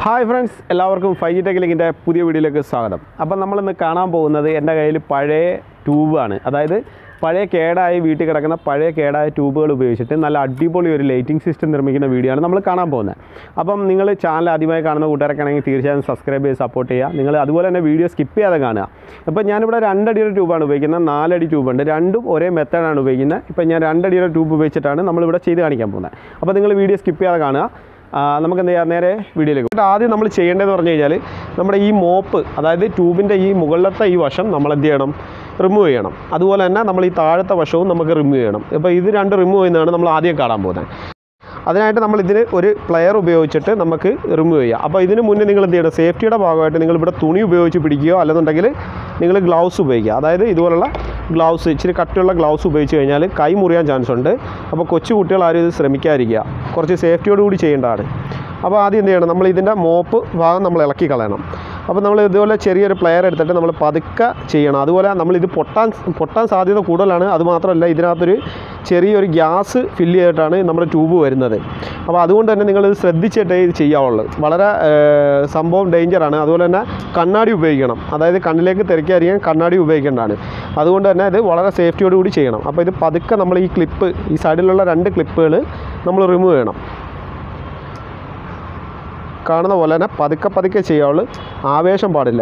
Hi friends എല്ലാവർക്കും five G ടെക്നിക്കിൻ്റെ പുതിയ വീഡിയോയിലേക്ക് സ്വാഗതം അപ്പം നമ്മളിന്ന് കാണാൻ പോകുന്നത് എൻ്റെ കയ്യിൽ പഴയ ട്യൂബാണ് അതായത് പഴയ കേടായി വീട്ടിൽ കിടക്കുന്ന പഴയ കേടായ ട്യൂബുകൾ ഉപയോഗിച്ചിട്ട് നല്ല അടിപൊളി ഒരു ലൈറ്റിംഗ് സിസ്റ്റം നിർമ്മിക്കുന്ന വീഡിയോ ആണ് നമ്മൾ കാണാൻ പോകുന്നത് അപ്പം നിങ്ങൾ ചാനൽ ആദ്യമായി കാണുന്ന കൂട്ടുകാരൊക്കെ ആണെങ്കിൽ തീർച്ചയായും സബ്സ്ക്രൈബ് ചെയ്ത് സപ്പോർട്ട് ചെയ്യുക നിങ്ങൾ അതുപോലെ തന്നെ വീഡിയോ സ്കിപ്പ് ചെയ്യാതെ കാണുക അപ്പോൾ ഞാനിവിടെ രണ്ടടിയുടെ ട്യൂബാണ് ഉപയോഗിക്കുന്നത് നാലടി ട്യൂബുണ്ട് രണ്ടും ഒരേ മെത്തേഡാണ് ഉപയോഗിക്കുന്നത് ഇപ്പം ഞാൻ രണ്ടടിയുടെ ട്യൂബ് ഉപയോഗിച്ചിട്ടാണ് നമ്മളിവിടെ ചെയ്ത് കാണിക്കാൻ പോകുന്നത് അപ്പോൾ നിങ്ങൾ വീഡിയോ സ്കിപ്പ് ചെയ്യാതെ കാണുക ആ, നമുക്ക് എന്ത് ചെയ്യാം നേരെ വീഡിയോയിലേക്ക് പോകാം. ആദ്യം നമ്മൾ ചെയ്യേണ്ടതെന്ന് പറഞ്ഞു കഴിഞ്ഞാൽ നമ്മുടെ ഈ മോപ്പ് അതായത് ട്യൂബിൻ്റെ ഈ മുകളിലത്തെ ഈ വശം നമ്മൾ എന്ത് ചെയ്യണം റിമൂവ് ചെയ്യണം അതുപോലെ തന്നെ നമ്മൾ ഈ താഴത്തെ വശവും നമുക്ക് റിമൂവ് ചെയ്യണം ഇപ്പോൾ ഇത് രണ്ട് റിമൂവ് ചെയ്യുന്നതാണ് നമ്മൾ ആദ്യം കാണാൻ പോകുന്നത് അതിനായിട്ട് നമ്മൾ ഇതിന് ഒരു പ്ലെയർ ഉപയോഗിച്ചിട്ട് നമുക്ക് റിമൂവ് ചെയ്യാം അപ്പോൾ ഇതിന് മുന്നേ നിങ്ങൾ എന്ത് ചെയ്യണം സേഫ്റ്റിയുടെ ഭാഗമായിട്ട് നിങ്ങൾ ഇവിടെ തുണി ഉപയോഗിച്ച് പിടിക്കുകയോ അല്ലെന്നുണ്ടെങ്കിൽ നിങ്ങൾ ഗ്ലൗസ് ഉപയോഗിക്കുക അതായത് ഇതുപോലുള്ള ഗ്ലൗസ് ഇച്ചിരി കട്ടിയുള്ള ഗ്ലൗസ് ഉപയോഗിച്ച് കഴിഞ്ഞാൽ കൈ മുറിയാൻ ചാൻസ് ഉണ്ട് അപ്പോൾ കൊച്ചു കുട്ടികൾ ആരും ഇത് ശ്രമിക്കാതിരിക്കുക കുറച്ച് സേഫ്റ്റിയോട് കൂടി ചെയ്യേണ്ടതാണ് അപ്പോൾ ആദ്യം എന്ത് ചെയ്യണം നമ്മൾ ഇതിൻ്റെ മോപ്പ് ഭാഗം നമ്മൾ ഇളക്കി കളയണം അപ്പോൾ നമ്മൾ ഇതുപോലെ ചെറിയൊരു പ്ലെയർ എടുത്തിട്ട് നമ്മൾ പതുക്കെ ചെയ്യണം അതുപോലെ നമ്മൾ ഇത് പൊട്ടാൻ പൊട്ടാൻ സാധ്യത കൂടുതലാണ് അതുമാത്രമല്ല ഇതിനകത്തൊരു ചെറിയൊരു ഗ്യാസ് ഫില്ല് ചെയ്തിട്ടാണ് നമ്മുടെ ട്യൂബ് വരുന്നത് അപ്പോൾ അതുകൊണ്ട് തന്നെ നിങ്ങളിത് ശ്രദ്ധിച്ചിട്ടേ ഇത് ചെയ്യാവുള്ളൂ വളരെ ഏഹ്, സംഭവം ഡേഞ്ചറാണ് അതുപോലെ തന്നെ കണ്ണാടി ഉപയോഗിക്കണം അതായത് കണ്ണിലേക്ക് തെറിക്കാതിരിക്കാൻ കണ്ണാടി ഉപയോഗിക്കേണ്ടതാണ് അതുകൊണ്ട് തന്നെ ഇത് വളരെ സേഫ്റ്റിയോട് കൂടി ചെയ്യണം അപ്പോൾ ഇത് പതുക്കെ നമ്മൾ ഈ ക്ലിപ്പ് ഈ സൈഡിലുള്ള രണ്ട് ക്ലിപ്പുകൾ നമ്മൾ റിമൂവ് ചെയ്യണം കാണുന്ന പോലെ തന്നെ പതുക്കെ പതുക്കെ ചെയ്യാവുള്ളൂ ആവേശം പാടില്ല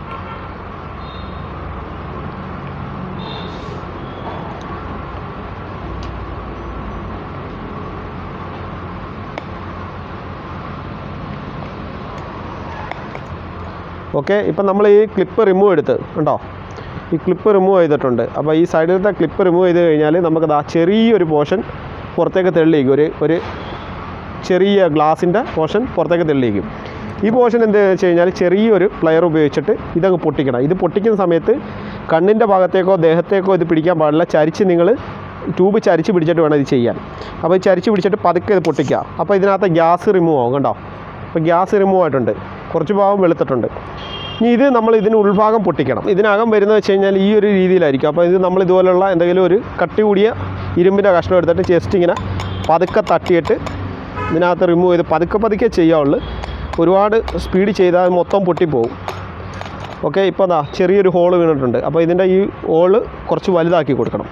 ഓക്കെ ഇപ്പം നമ്മൾ ഈ ക്ലിപ്പ് റിമൂവ് എടുത്ത് ഉണ്ടോ ഈ ക്ലിപ്പ് റിമൂവ് ചെയ്തിട്ടുണ്ട് അപ്പോൾ ഈ സൈഡിലത്തെ ക്ലിപ്പ് റിമൂവ് ചെയ്ത് കഴിഞ്ഞാൽ നമുക്കത് ആ ചെറിയൊരു പോർഷൻ പുറത്തേക്ക് തെള്ളിയിരിക്കും ഒരു ഒരു ചെറിയ ഗ്ലാസിൻ്റെ പോർഷൻ പുറത്തേക്ക് തെള്ളിയിരിക്കും ഈ പോർഷൻ എന്ത് വെച്ച് കഴിഞ്ഞാൽ ചെറിയൊരു പ്ലെയർ ഉപയോഗിച്ചിട്ട് ഇതങ്ങ് പൊട്ടിക്കണം ഇത് പൊട്ടിക്കുന്ന സമയത്ത് കണ്ണിൻ്റെ ഭാഗത്തേക്കോ ദേഹത്തേക്കോ ഇത് പിടിക്കാൻ പാടില്ല ചരിച്ച് നിങ്ങൾ ട്യൂബ് ചരിച്ച് പിടിച്ചിട്ട് വേണം ഇത് ചെയ്യാൻ അപ്പോൾ ഈ ചരിച്ച് പിടിച്ചിട്ട് പതുക്കെ ഇത് പൊട്ടിക്കുക അപ്പോൾ ഇതിനകത്ത് ഗ്യാസ് റിമൂവ് ആവും കണ്ടോ അപ്പോൾ ഗ്യാസ് റിമൂവ് ആയിട്ടുണ്ട് കുറച്ച് ഭാഗം വെളുത്തിട്ടുണ്ട് ഇനി ഇത് നമ്മൾ ഇതിന് ഉൾഭാഗം പൊട്ടിക്കണം ഇതിനകം വരുന്നത് വെച്ച് കഴിഞ്ഞാൽ ഈ ഒരു രീതിയിലായിരിക്കും അപ്പോൾ ഇത് നമ്മൾ ഇതുപോലുള്ള എന്തെങ്കിലും ഒരു കട്ടി കൂടിയ ഇരുമ്പിൻ്റെ കഷ്ണം എടുത്തിട്ട് ജസ്റ്റ് ഇങ്ങനെ പതുക്കെ തട്ടിയിട്ട് ഇതിനകത്ത് റിമൂവ് ചെയ്ത് പതുക്കെ പതുക്കെ ചെയ്യാവുള്ളൂ ഒരുപാട് സ്പീഡ് ചെയ്താൽ അത് മൊത്തം പൊട്ടിപ്പോവും ഓക്കെ ഇപ്പോൾ അതാ ചെറിയൊരു ഹോള് വീണിട്ടുണ്ട് അപ്പോൾ ഇതിൻ്റെ ഈ ഹോള് കുറച്ച് വലുതാക്കി കൊടുക്കണം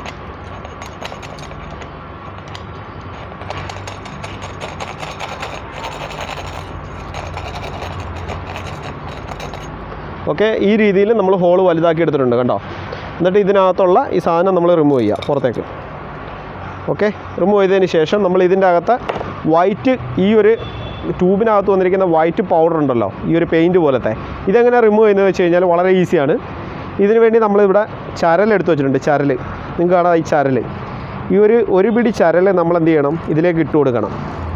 ഓക്കെ ഈ രീതിയിൽ നമ്മൾ ഹോൾ വലുതാക്കി എടുത്തിട്ടുണ്ട് കണ്ടോ എന്നിട്ട് ഇതിനകത്തുള്ള ഈ സാധനം നമ്മൾ റിമൂവ് ചെയ്യുക പുറത്തേക്ക് ഓക്കെ റിമൂവ് ചെയ്തതിന് ശേഷം നമ്മൾ ഇതിൻ്റെ അകത്ത് വൈറ്റ് ഈ ഒരു ട്യൂബിനകത്ത് വന്നിരിക്കുന്ന വൈറ്റ് പൗഡർ ഉണ്ടല്ലോ ഈ ഒരു പെയിൻറ്റ് പോലത്തെ ഇതെങ്ങനെ റിമൂവ് ചെയ്യുന്നത് വെച്ച് കഴിഞ്ഞാൽ വളരെ ഈസിയാണ് ഇതിനു വേണ്ടി നമ്മളിവിടെ ചരൽ എടുത്ത് വെച്ചിട്ടുണ്ട് ചരൽ നിങ്ങൾക്ക് കാണാം ഈ ചരൽ ഈ ഒരു ഒരു പിടി ചരൽ നമ്മൾ എന്ത് ചെയ്യണം ഇതിലേക്ക് ഇട്ട് കൊടുക്കണം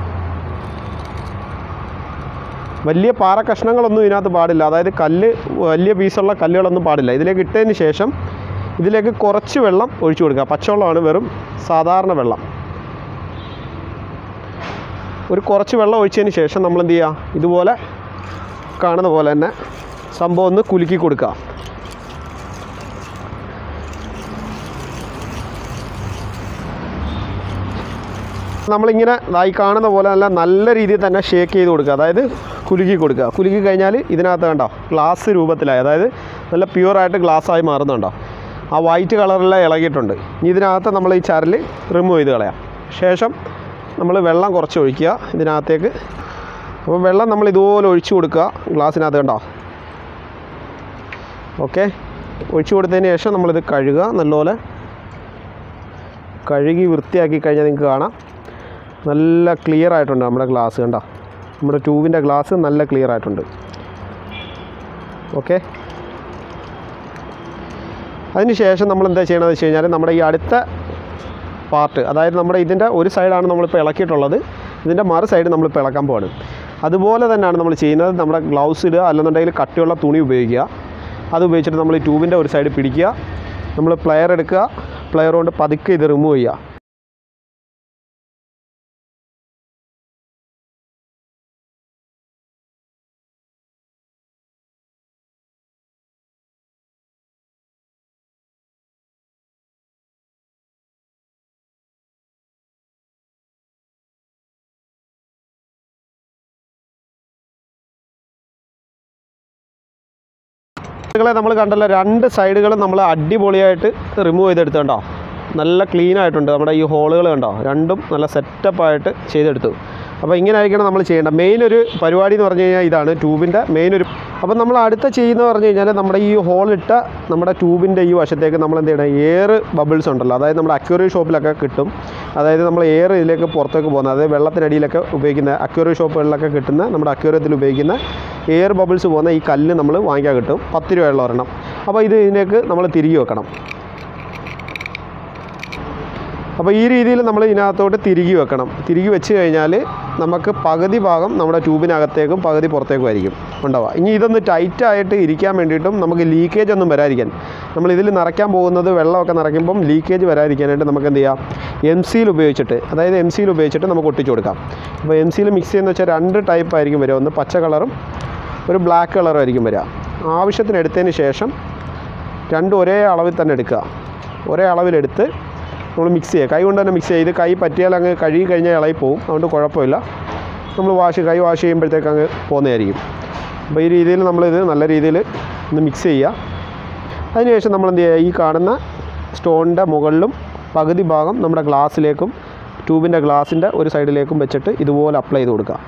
വലിയ പാറ കഷ്ണങ്ങളൊന്നും ഇതിനകത്ത് പാടില്ല അതായത് കല്ല് വലിയ പീസുള്ള കല്ലുകളൊന്നും പാടില്ല ഇതിലേക്ക് ഇട്ടതിന് ശേഷം ഇതിലേക്ക് കുറച്ച് വെള്ളം ഒഴിച്ചു കൊടുക്കുക പച്ചവെള്ളമാണ് വെറും സാധാരണ വെള്ളം ഒരു കുറച്ച് വെള്ളം ഒഴിച്ചതിന് ശേഷം നമ്മൾ എന്ത് ചെയ്യുക ഇതുപോലെ കാണുന്ന പോലെ തന്നെ സംഭവം ഒന്ന് കുലുക്കി കൊടുക്കുക നമ്മളിങ്ങനെ ഈ കാണുന്ന പോലെ നല്ല നല്ല രീതിയിൽ തന്നെ ഷേക്ക് ചെയ്ത് കൊടുക്കുക അതായത് കുലുക്കി കൊടുക്കുക കുലുക്കി കഴിഞ്ഞാൽ ഇതിനകത്ത് കണ്ടോ ഗ്ലാസ് രൂപത്തിലായി അതായത് നല്ല പ്യുവറായിട്ട് ഗ്ലാസ്സായി മാറുന്നുണ്ടോ ആ വൈറ്റ് കളറിലെല്ലാം ഇളകിയിട്ടുണ്ട് ഇനി ഇതിനകത്ത് നമ്മൾ ഈ ചരൽ റിമൂവ് ചെയ്ത് കളയാം ശേഷം നമ്മൾ വെള്ളം കുറച്ച് ഒഴിക്കുക ഇതിനകത്തേക്ക് അപ്പോൾ വെള്ളം നമ്മൾ ഇതുപോലെ ഒഴിച്ചു കൊടുക്കുക ഗ്ലാസ്സിനകത്ത് കണ്ടോ ഓക്കെ ഒഴിച്ചു കൊടുത്തതിന് ശേഷം നമ്മളിത് കഴുകുക നല്ലപോലെ കഴുകി വൃത്തിയാക്കി കഴിഞ്ഞാൽ നിങ്ങൾക്ക് കാണാം നല്ല ക്ലിയർ ആയിട്ടുണ്ട് നമ്മുടെ ഗ്ലാസ് കണ്ടോ നമ്മുടെ ട്യൂബിൻ്റെ ഗ്ലാസ് നല്ല ക്ലിയർ ആയിട്ടുണ്ട് ഓക്കെ അതിന് ശേഷം നമ്മൾ എന്താ ചെയ്യണമെന്ന് വെച്ച് കഴിഞ്ഞാൽ നമ്മുടെ ഈ അടുത്ത പാർട്ട് അതായത് നമ്മുടെ ഇതിൻ്റെ ഒരു സൈഡാണ് നമ്മളിപ്പോൾ ഇളക്കിയിട്ടുള്ളത് ഇതിൻ്റെ മറു സൈഡ് നമ്മളിപ്പോൾ ഇളക്കാൻ പോവാണ് അതുപോലെ തന്നെയാണ് നമ്മൾ ചെയ്യുന്നത് നമ്മുടെ ഗ്ലൗസ് ഇടുക അല്ലെന്നുണ്ടെങ്കിൽ കട്ടിയുള്ള തുണി ഉപയോഗിക്കുക അത് ഉപയോഗിച്ചിട്ട് നമ്മൾ ഈ ട്യൂബിൻ്റെ ഒരു സൈഡ് പിടിക്കുക നമ്മൾ പ്ലെയർ എടുക്കുക പ്ലെയർ കൊണ്ട് പതുക്കെ ഇത് റിമൂവ് ചെയ്യുക ഇതുങ്ങളെ നമ്മൾ കണ്ടല്ലോ രണ്ട് സൈഡുകളും നമ്മൾ അടിപൊളിയായിട്ട് റിമൂവ് ചെയ്തെടുത്ത് കണ്ടോ നല്ല ക്ലീൻ ആയിട്ടുണ്ട് നമ്മുടെ ഈ ഹോളുകൾ കണ്ടോ രണ്ടും നല്ല സെറ്റപ്പായിട്ട് ചെയ്തെടുത്തു അപ്പോൾ ഇങ്ങനെ ആയിരിക്കണം നമ്മൾ ചെയ്യേണ്ടത് മെയിൻ ഒരു പരിപാടി എന്ന് പറഞ്ഞു കഴിഞ്ഞാൽ ഇതാണ് ട്യൂബിൻ്റെ മെയിൻ ഒരു അപ്പോൾ നമ്മൾ അടുത്ത ചെയ്യുന്നത് പറഞ്ഞു കഴിഞ്ഞാൽ നമ്മുടെ ഈ ഹോളിട്ട നമ്മുടെ ട്യൂബിൻ്റെ ഈ വശത്തേക്ക് നമ്മൾ എന്ത് ചെയ്യണം എയർ ബബിൾസ് ഉണ്ടല്ലോ അതായത് നമ്മുടെ അക്യൂറി ഷോപ്പിലൊക്കെ കിട്ടും അതായത് നമ്മൾ എയർ ഇതിലേക്ക് പുറത്തേക്ക് പോകുന്നത് അതായത് വെള്ളത്തിനടിയിലൊക്കെ ഉപയോഗിക്കുന്ന അക്യൂറി ഷോപ്പുകളിലൊക്കെ കിട്ടുന്ന നമ്മുടെ അക്യൂറിയത്തിൽ ഉപയോഗിക്കുന്ന എയർ ബബിൾസ് പോകുന്ന ഈ കല്ല് നമ്മൾ വാങ്ങിക്കാൻ കിട്ടും പത്ത് രൂപയുള്ള ഒരെണ്ണം അപ്പോൾ ഇത് ഇതിലേക്ക് നമ്മൾ തിരികെ വെക്കണം അപ്പോൾ ഈ രീതിയിൽ നമ്മൾ ഇതിനകത്തോട്ട് തിരികെ വെക്കണം തിരികെ വെച്ച് കഴിഞ്ഞാൽ നമുക്ക് പകുതി ഭാഗം നമ്മുടെ ട്യൂബിനകത്തേക്കും പകുതി പുറത്തേക്കും ആയിരിക്കും ഉണ്ടാവുക ഇനി ഇതൊന്ന് ടൈറ്റായിട്ട് ഇരിക്കാൻ വേണ്ടിയിട്ടും നമുക്ക് ലീക്കേജ് ഒന്നും വരാതിരിക്കാൻ നമ്മൾ ഇതിൽ നിറയ്ക്കാൻ പോകുന്നത് വെള്ളമൊക്കെ നിറയ്ക്കുമ്പം ലീക്കേജ് വരാതിരിക്കാനായിട്ട് നമുക്ക് എന്ത് ചെയ്യാം എം സിയിൽ ഉപയോഗിച്ചിട്ട് അതായത് എം സിയിൽ ഉപയോഗിച്ചിട്ട് നമുക്ക് ഒട്ടിച്ചു കൊടുക്കാം അപ്പോൾ എം സിയിൽ മിക്സ് ചെയ്യുന്ന വെച്ചാൽ രണ്ട് ടൈപ്പ് ആയിരിക്കും വരിക ഒന്ന് പച്ച കളറും ഒരു ബ്ലാക്ക് കളറും ആയിരിക്കും വരിക ആവശ്യത്തിന് എടുത്തതിന് ശേഷം രണ്ടും ഒരേ അളവിൽ തന്നെ എടുക്കുക ഒരേ അളവിലെടുത്ത് നമ്മൾ മിക്സ് ചെയ്യുക കൈ കൊണ്ട് തന്നെ മിക്സ് ചെയ്ത് കൈ പറ്റിയാൽ അങ്ങ് കഴുകി കഴിഞ്ഞാൽ ഇളകി പോകും അതുകൊണ്ട് കുഴപ്പമില്ല നമ്മൾ വാഷ് കൈ വാഷ് ചെയ്യുമ്പോഴത്തേക്ക് അങ്ങ് പോകുന്നതായിരിക്കും അപ്പോൾ ഈ രീതിയിൽ നമ്മളിത് നല്ല രീതിയിൽ ഒന്ന് മിക്സ് ചെയ്യുക അതിനുശേഷം നമ്മൾ എന്ത് ചെയ്യുക ഈ കാണുന്ന സ്റ്റോണിൻ്റെ മുകളിലും പകുതി ഭാഗം നമ്മുടെ ഗ്ലാസ്സിലേക്കും ട്യൂബിൻ്റെ ഗ്ലാസിൻ്റെ ഒരു സൈഡിലേക്കും വെച്ചിട്ട് ഇതുപോലെ അപ്ലൈ ചെയ്ത് കൊടുക്കുക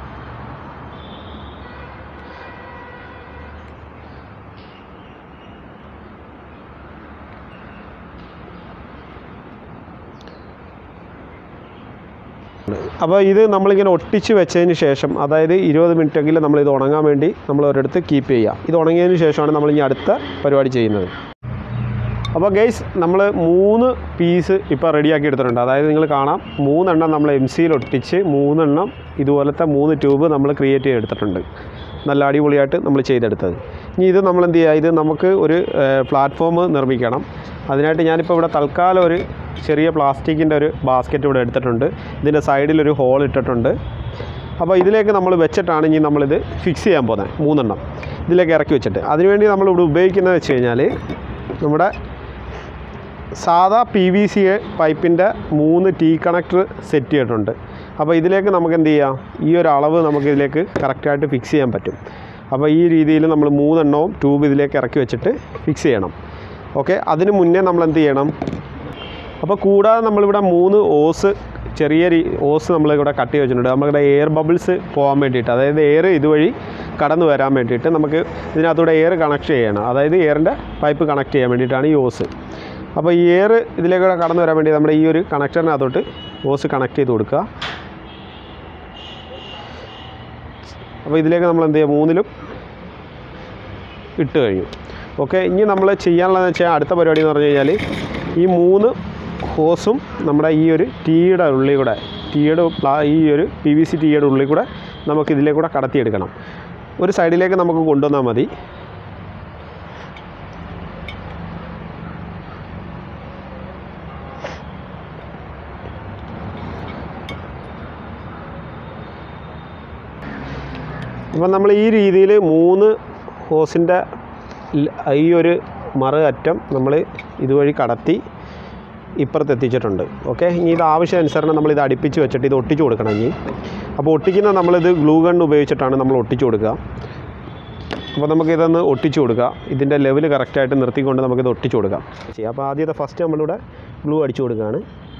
അപ്പോൾ ഇത് നമ്മളിങ്ങനെ ഒട്ടിച്ച് വെച്ചതിന് ശേഷം അതായത് ഇരുപത് മിനിറ്റെങ്കിലും നമ്മൾ ഇത് ഉണങ്ങാൻ വേണ്ടി നമ്മൾ ഒരിടത്ത് കീപ്പ് ചെയ്യുക ഇത് ഉണങ്ങിയതിന് ശേഷമാണ് നമ്മൾ ഇനി അടുത്ത പരിപാടി ചെയ്യുന്നത് അപ്പോൾ ഗൈസ് നമ്മൾ മൂന്ന് പീസ് ഇപ്പോൾ റെഡിയാക്കി എടുത്തിട്ടുണ്ട് അതായത് നിങ്ങൾ കാണാം മൂന്നെണ്ണം നമ്മൾ എം സിയിൽ ഒട്ടിച്ച് മൂന്നെണ്ണം ഇതുപോലത്തെ മൂന്ന് ട്യൂബ് നമ്മൾ ക്രിയേറ്റ് ചെയ്തെടുത്തിട്ടുണ്ട് നല്ല അടിപൊളിയായിട്ട് നമ്മൾ ചെയ്തെടുത്തത് ഇനി ഇത് നമ്മൾ എന്ത് ചെയ്യുക ഇത് നമുക്ക് ഒരു പ്ലാറ്റ്ഫോം നിർമ്മിക്കണം അതിനായിട്ട് ഞാനിപ്പോൾ ഇവിടെ തൽക്കാലം ഒരു ചെറിയ പ്ലാസ്റ്റിക്കിൻ്റെ ഒരു ബാസ്ക്കറ്റ് ഇവിടെ എടുത്തിട്ടുണ്ട് ഇതിൻ്റെ സൈഡിലൊരു ഹോൾ ഇട്ടിട്ടുണ്ട് അപ്പോൾ ഇതിലേക്ക് നമ്മൾ വെച്ചിട്ടാണ് ഇനി നമ്മളിത് ഫിക്സ് ചെയ്യാൻ പോകുന്നത് മൂന്നെണ്ണം ഇതിലേക്ക് ഇറക്കി വെച്ചിട്ട് അതിനുവേണ്ടി നമ്മളിവിടെ ഉപയോഗിക്കുന്നത് വെച്ച് കഴിഞ്ഞാൽ നമ്മുടെ സാധാ പി വി സി പൈപ്പിൻ്റെ മൂന്ന് ടീ കണക്ടർ സെറ്റ് ചെയ്തിട്ടുണ്ട് അപ്പോൾ ഇതിലേക്ക് നമുക്ക് എന്ത് ചെയ്യാം ഈ ഒരു അളവ് നമുക്ക് ഇതിലേക്ക് കറക്റ്റായിട്ട് ഫിക്സ് ചെയ്യാൻ പറ്റും അപ്പോൾ ഈ രീതിയിൽ നമ്മൾ മൂന്നെണ്ണവും ട്യൂബ് ഇതിലേക്ക് ഇറക്കി വെച്ചിട്ട് ഫിക്സ് ചെയ്യണം ഓക്കെ അതിന് മുന്നേ നമ്മൾ എന്ത് ചെയ്യണം അപ്പോൾ കൂടാതെ നമ്മളിവിടെ മൂന്ന് ഓസ് ചെറിയ രീ ഓസ് നമ്മളിവിടെ കട്ട് ചെയ്ത് വെച്ചിട്ടുണ്ട് നമ്മുടെ എയർ ബബിൾസ് പോകാൻ വേണ്ടിയിട്ട് അതായത് എയർ ഇതുവഴി കടന്നു വരാൻ വേണ്ടിയിട്ട് നമുക്ക് ഇതിനകത്തൂടെ എയർ കണക്ട് ചെയ്യണം അതായത് എയറിൻ്റെ പൈപ്പ് കണക്ട് ചെയ്യാൻ വേണ്ടിയിട്ടാണ് ഈ ഓസ് അപ്പോൾ ഈ എയർ ഇതിലേക്കൂടെ കടന്നു വരാൻ വേണ്ടി നമ്മുടെ ഈ ഒരു കണക്ടറിനകത്തോട്ട് ഓസ് കണക്ട് ചെയ്ത് കൊടുക്കുക അപ്പോൾ ഇതിലേക്ക് നമ്മൾ എന്ത് ചെയ്യുക മൂന്നിലും ഇട്ട് കഴിഞ്ഞു ഓക്കെ ഇനി നമ്മൾ ചെയ്യാനുള്ളതെന്ന് വെച്ചാൽ അടുത്ത പരിപാടി എന്ന് പറഞ്ഞു കഴിഞ്ഞാൽ ഈ മൂന്ന് ഹോസും നമ്മുടെ ഈ ഒരു ടീയുടെ ഉള്ളിൽ കൂടെ ടീയുടെ പ്ലാ ഈ ഒരു പി വി സി ടീയുടെ ഉള്ളിൽ കൂടെ നമുക്ക് ഇതിലേക്കൂടെ കടത്തിയെടുക്കണം ഒരു സൈഡിലേക്ക് നമുക്ക് കൊണ്ടുവന്നാൽ മതി അപ്പം നമ്മൾ ഈ രീതിയിൽ മൂന്ന് ഹോസിൻ്റെ ഈ ഒരു മറു അറ്റം നമ്മൾ ഇതുവഴി കടത്തി ഇപ്പുറത്ത് എത്തിച്ചിട്ടുണ്ട് ഓക്കെ ഇനി ഇത് ആവശ്യാനുസരണം നമ്മൾ ഇത് അടുപ്പിച്ച് വെച്ചിട്ട് ഇത് ഒട്ടിച്ചു കൊടുക്കണം ഇനി അപ്പോൾ ഒട്ടിക്കുന്ന നമ്മളിത് ഗ്ലൂ ഗൺ ഉപയോഗിച്ചിട്ടാണ് നമ്മൾ ഒട്ടിച്ചു കൊടുക്കുക അപ്പോൾ നമുക്കിതൊന്ന് ഒട്ടിച്ചു കൊടുക്കുക ഇതിൻ്റെ ലെവൽ കറക്റ്റായിട്ട് നിർത്തിക്കൊണ്ട് നമുക്കിത് ഒട്ടിച്ചു കൊടുക്കാം ചെയ്യാം അപ്പോൾ ആദ്യത്തെ ഫസ്റ്റ് നമ്മളിവിടെ ഗ്ലൂ അടിച്ചു കൊടുക്കുകയാണ്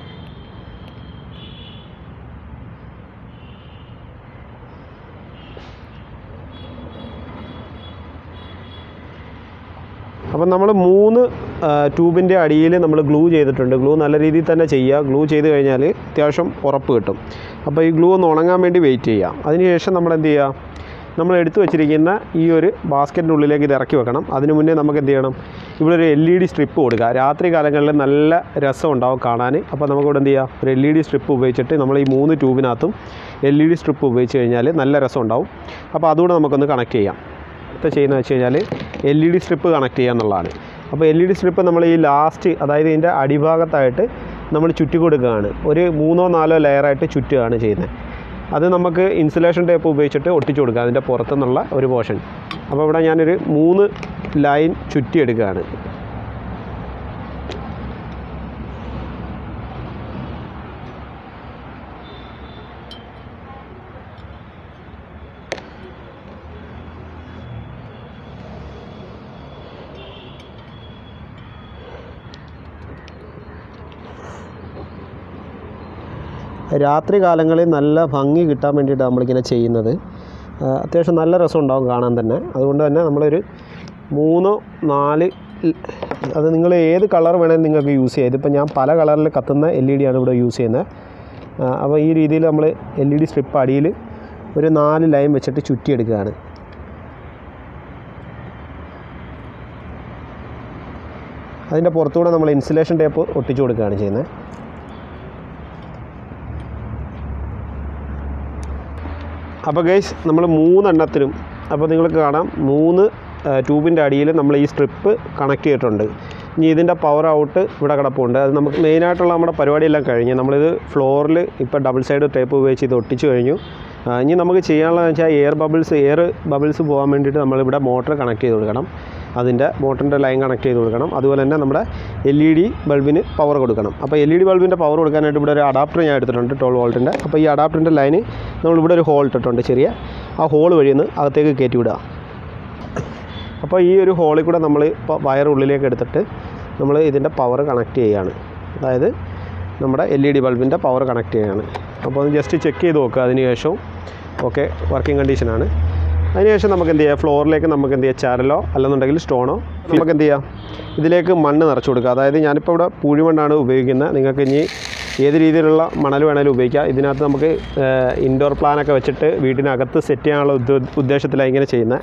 അപ്പം നമ്മൾ മൂന്ന് ട്യൂബിൻ്റെ അടിയിൽ നമ്മൾ ഗ്ലൂ ചെയ്തിട്ടുണ്ട് ഗ്ലൂ നല്ല രീതിയിൽ തന്നെ ചെയ്യുക ഗ്ലൂ ചെയ്ത് കഴിഞ്ഞാൽ അത്യാവശ്യം ഉറപ്പ് കിട്ടും അപ്പോൾ ഈ ഗ്ലൂ ഒന്ന് ഉണങ്ങാൻ വേണ്ടി വെയിറ്റ് ചെയ്യുക അതിനുശേഷം നമ്മൾ എന്ത് ചെയ്യുക നമ്മൾ എടുത്തു വെച്ചിരിക്കുന്ന ഈ ഒരു ബാസ്ക്കറ്റിൻ്റെ ഉള്ളിലേക്ക് ഇത് ഇറക്കി വെക്കണം അതിന് മുന്നേ നമുക്ക് എന്ത് ചെയ്യണം ഇവിടെ ഒരു എൽ ഇ ഡി സ്ട്രിപ്പ് കൊടുക്കുക രാത്രി കാലങ്ങളിൽ നല്ല രസം ഉണ്ടാവും കാണാൻ അപ്പോൾ നമുക്കിവിടെ എന്ത് ചെയ്യുക ഒരു എൽ ഇ ഡി സ്ട്രിപ്പ് ഉപയോഗിച്ചിട്ട് നമ്മൾ ഈ മൂന്ന് ട്യൂബിനകത്തും എൽ ഇ ഡി സ്ട്രിപ്പ് ഉപയോഗിച്ച് കഴിഞ്ഞാൽ നല്ല രസം ഉണ്ടാവും അപ്പോൾ അതുകൂടെ നമുക്കൊന്ന് കണക്ട് ചെയ്യാം അടുത്ത ചെയ്യുന്നത് വെച്ച് കഴിഞ്ഞാൽ L E D strip connect ചെയ്യുക എന്നുള്ളതാണ് അപ്പോൾ എൽ ഇ ഡി സ്ട്രിപ്പ് നമ്മൾ ഈ ലാസ്റ്റ് അതായത് ഇതിൻ്റെ അടിഭാഗത്തായിട്ട് നമ്മൾ ചുറ്റി കൊടുക്കുകയാണ് ഒരു മൂന്നോ നാലോ ലെയറായിട്ട് ചുറ്റുകയാണ് ചെയ്യുന്നത് അത് നമുക്ക് ഇൻസുലേഷൻ ടേപ്പ് ഉപയോഗിച്ചിട്ട് ഒട്ടിച്ചു കൊടുക്കുക അതിൻ്റെ പുറത്തുനിന്നുള്ള ഒരു പോർഷൻ അപ്പോൾ ഇവിടെ ഞാനൊരു മൂന്ന് ലൈൻ ചുറ്റിയെടുക്കുകയാണ് രാത്രി കാലങ്ങളിൽ നല്ല ഭംഗി കിട്ടാൻ വേണ്ടിയിട്ട് നമ്മളിങ്ങനെ ചെയ്യുന്നത് ആ, അത്യാവശ്യം നല്ല രസം ഉണ്ടാവും കാണാൻ തന്നെ അതുകൊണ്ട് തന്നെ നമ്മളൊരു മൂന്നോ നാല് ൽ- അത് നിങ്ങൾ ഏത് കളർ വേണമെങ്കിലും നിങ്ങൾക്ക് യൂസ് ചെയ്യാം ഇതിപ്പോൾ ഞാൻ പല കളറിൽ കത്തുന്ന എൽ ഇ ഡി ആണ് ഇവിടെ യൂസ് ചെയ്യുന്നത് ആ, അപ്പോൾ ഈ രീതിയിൽ നമ്മൾ എൽ ഇ ഡി സ്ട്രിപ്പ് അടിയിൽ ഒരു നാല് ലൈൻ വെച്ചിട്ട് ചുറ്റിയെടുക്കുകയാണ് അതിൻ്റെ പുറത്തുകൂടെ നമ്മൾ ഇൻസുലേഷൻ ടേപ്പ് ഒട്ടിച്ചു കൊടുക്കുകയാണ് ചെയ്യുന്നത് അപ്പോൾ ഗൈസ് നമ്മൾ മൂന്നെണ്ണത്തിനും അപ്പോൾ നിങ്ങൾക്ക് കാണാം മൂന്ന് ട്യൂബിൻ്റെ അടിയിൽ നമ്മൾ ഈ സ്ട്രിപ്പ് കണക്ട് ചെയ്തിട്ടുണ്ട് ഇനി ഇതിൻ്റെ പവർ ഔട്ട് ഇവിടെ കിടപ്പുണ്ട് അത് നമുക്ക് മെയിനായിട്ടുള്ള നമ്മുടെ പരിപാടിയെല്ലാം കഴിഞ്ഞ് നമ്മളിത് ഫ്ലോറിൽ ഇപ്പോൾ ഡബിൾ സൈഡ് ടേപ്പ് ഉപയോഗിച്ച് ഇത് ഒട്ടിച്ച് കഴിഞ്ഞു ആ, ഇനി നമുക്ക് ചെയ്യാനുള്ളതെന്ന് വെച്ചാൽ എയർ ബബിൾസ് എയർ ബബിൾസ് പോകാൻ വേണ്ടിയിട്ട് നമ്മളിവിടെ മോട്ടർ കണക്ട് ചെയ്ത് കൊടുക്കണം അതിൻ്റെ മോട്ടറിൻ്റെ ലൈൻ കണക്ട് ചെയ്ത് കൊടുക്കണം അതുപോലെ തന്നെ നമ്മുടെ എൽ ഇ ഡി ബൾബിന് പവർ കൊടുക്കണം അപ്പോൾ എൽ ഇ ഡി ബൾബിൻ്റെ പവർ കൊടുക്കാനായിട്ട് ഇവിടെ ഒരു അഡാപ്റ്റർ ഞാൻ എടുത്തിട്ടുണ്ട് ട്വൽവ് വോൾട്ടിൻ്റെ അപ്പോൾ ഈ അഡാപ്റ്ററിൻ്റെ ലൈന് നമ്മളിവിടെ ഒരു ഹോൾ ഇട്ടിട്ടുണ്ട് ചെറിയ ആ ഹോൾ വഴി നിന്ന് അകത്തേക്ക് കയറ്റി വിടുക അപ്പോൾ ഈ ഒരു ഹോളിൽ കൂടെ നമ്മൾ ഇപ്പോൾ വയർ ഉള്ളിലേക്ക് എടുത്തിട്ട് നമ്മൾ ഇതിൻ്റെ പവർ കണക്ട് ചെയ്യുകയാണ് അതായത് നമ്മുടെ എൽ ഇ ഡി ബൾബിൻ്റെ പവർ കണക്ട് ചെയ്യുകയാണ് അപ്പോൾ അത് ജസ്റ്റ് ചെക്ക് ചെയ്ത് നോക്കുക അതിന് ശേഷവും ഓക്കെ വർക്കിംഗ് കണ്ടീഷനാണ് അതിനുശേഷം നമുക്ക് എന്ത് ചെയ്യാം ഫ്ലോറിലേക്ക് നമുക്ക് എന്ത് ചെയ്യാം ചരലോ അല്ലെന്നുണ്ടെങ്കിൽ സ്റ്റോണോ നമുക്ക് എന്ത് ചെയ്യാം ഇതിലേക്ക് മണ്ണ് നിറച്ച് കൊടുക്കുക അതായത് ഞാനിപ്പോൾ ഇവിടെ പൂഴിമണ്ണാണ് ഉപയോഗിക്കുന്നത് നിങ്ങൾക്ക് ഇനി ഏത് രീതിയിലുള്ള മണൽ വേണേലും ഉപയോഗിക്കാം ഇതിനകത്ത് നമുക്ക് ഇൻഡോർ പ്ലാനൊക്കെ വെച്ചിട്ട് വീട്ടിനകത്ത് സെറ്റ് ചെയ്യാനുള്ള ഉദ്ദ ഉദ്ദേശത്തിലാണ് ഇങ്ങനെ ചെയ്യുന്നത്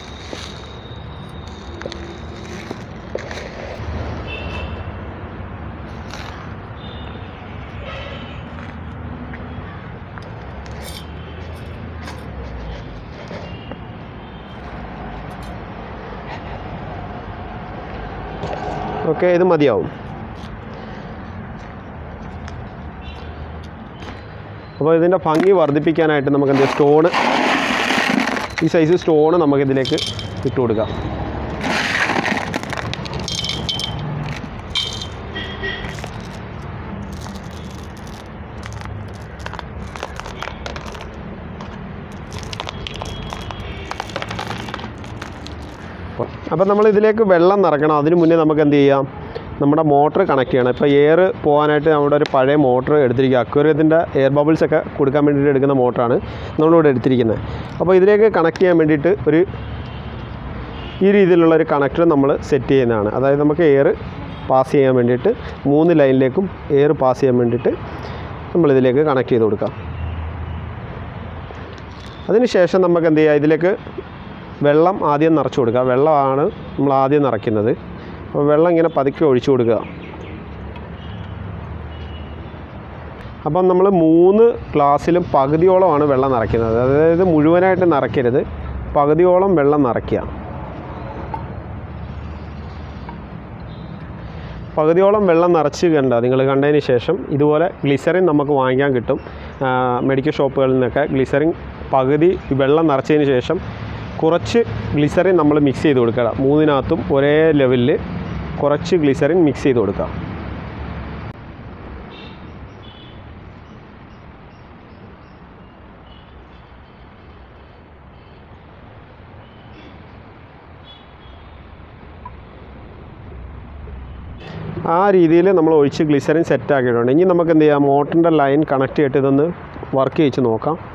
ഓക്കെ ഇത് മതിയാവും അപ്പോൾ ഇതിൻ്റെ ഭംഗി വർദ്ധിപ്പിക്കാനായിട്ട് നമുക്ക് എന്ത് സ്റ്റോണ് ഈ സൈസ് സ്റ്റോണ് നമുക്കിതിലേക്ക് ഇട്ട് കൊടുക്കാം അപ്പം നമ്മൾ ഇതിലേക്ക് വെള്ളം നിറയ്ക്കണം അതിന് മുന്നേ നമുക്ക് എന്ത് ചെയ്യാം നമ്മുടെ മോട്ടർ കണക്ട് ചെയ്യണം ഇപ്പോൾ എയർ പോകാനായിട്ട് നമ്മുടെ ഒരു പഴയ മോട്ടർ എടുത്തിരിക്കുക അക്വേറിയത്തിൻ്റെ എയർ ബബിൾസ് ഒക്കെ കൊടുക്കാൻ വേണ്ടിയിട്ട് എടുക്കുന്ന മോട്ടറാണ് നമ്മളിവിടെ എടുത്തിരിക്കുന്നത് അപ്പോൾ ഇതിലേക്ക് കണക്ട് ചെയ്യാൻ വേണ്ടിയിട്ട് ഒരു ഈ രീതിയിലുള്ള ഒരു കണക്ടർ നമ്മൾ സെറ്റ് ചെയ്യുന്നതാണ് അതായത് നമുക്ക് എയർ പാസ് ചെയ്യാൻ വേണ്ടിയിട്ട് മൂന്ന് ലൈനിലേക്കും എയർ പാസ് ചെയ്യാൻ വേണ്ടിയിട്ട് നമ്മളിതിലേക്ക് കണക്ട് ചെയ്ത് കൊടുക്കാം അതിനുശേഷം നമുക്ക് എന്ത് ചെയ്യാം ഇതിലേക്ക് വെള്ളം ആദ്യം നിറച്ച് കൊടുക്കുക വെള്ളമാണ് നമ്മൾ ആദ്യം നിറയ്ക്കുന്നത് അപ്പോൾ വെള്ളം ഇങ്ങനെ പതുക്കെ ഒഴിച്ചു കൊടുക്കുക അപ്പം നമ്മൾ മൂന്ന് ഗ്ലാസ്സിലും പകുതിയോളമാണ് വെള്ളം നിറയ്ക്കുന്നത് അതായത് മുഴുവനായിട്ട് നിറയ്ക്കരുത് പകുതിയോളം വെള്ളം നിറയ്ക്കുക പകുതിയോളം വെള്ളം നിറച്ച് കണ്ട നിങ്ങൾ കണ്ടതിന് ശേഷം ഇതുപോലെ ഗ്ലിസറിൻ നമുക്ക് വാങ്ങിക്കാൻ കിട്ടും ആ, മെഡിക്കൽ ഷോപ്പുകളിൽ നിന്നൊക്കെ ഗ്ലിസറിൻ പകുതി വെള്ളം നിറച്ചതിന് ശേഷം കുറച്ച് ഗ്ലിസറിൻ നമ്മൾ മിക്സ് ചെയ്ത് കൊടുക്കുക മൂന്നിനകത്തും ഒരേ ലെവലിൽ കുറച്ച് ഗ്ലിസറിൻ മിക്സ് ചെയ്ത് കൊടുക്കുക ആ രീതിയിൽ നമ്മൾ ഒഴിച്ച് ഗ്ലിസറിൻ സെറ്റ് ആക്കിയിട്ടുണ്ട് ഇനി നമുക്ക് എന്ത് ചെയ്യാം മോട്ടറിൻ്റെ ലൈൻ കണക്ട് ചെയ്തിട്ട് ഇതൊന്ന് വർക്ക് ചെയ്ച്ച് നോക്കാം